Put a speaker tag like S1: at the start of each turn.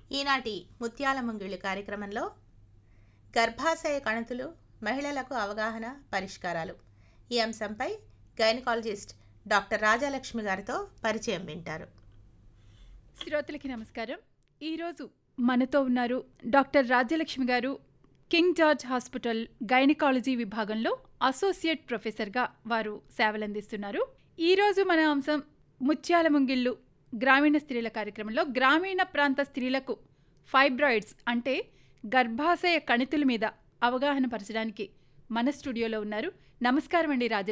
S1: ఈనాటి ముత్యాల ముంగిళ్ళు కార్యక్రమంలో గర్భాశయ కణుతులు మహిళలకు అవగాహన పరిష్కారాలు ఈ అంశంపై గైనకాలజిస్ట్ డాక్టర్ రాజాలక్ష్మి గారితో పరిచయం వింటారు
S2: శ్రోతలకి నమస్కారం ఈరోజు మనతో ఉన్నారు డాక్టర్ రాజ్యలక్ష్మి గారు కింగ్ జార్జ్ హాస్పిటల్ గైనకాలజీ విభాగంలో అసోసియేట్ ప్రొఫెసర్గా వారు సేవలందిస్తున్నారు ఈరోజు మన అంశం ముత్యాల ముంగిళ్ళు గ్రామీణ స్త్రీల కార్యక్రమంలో గ్రామీణ ప్రాంత స్త్రీలకు ఫైబ్రాయిడ్స్ అంటే గర్భాశయ కణితుల మీద అవగాహన పరచడానికి మన స్టూడియోలో ఉన్నారు నమస్కారం అండి రాజ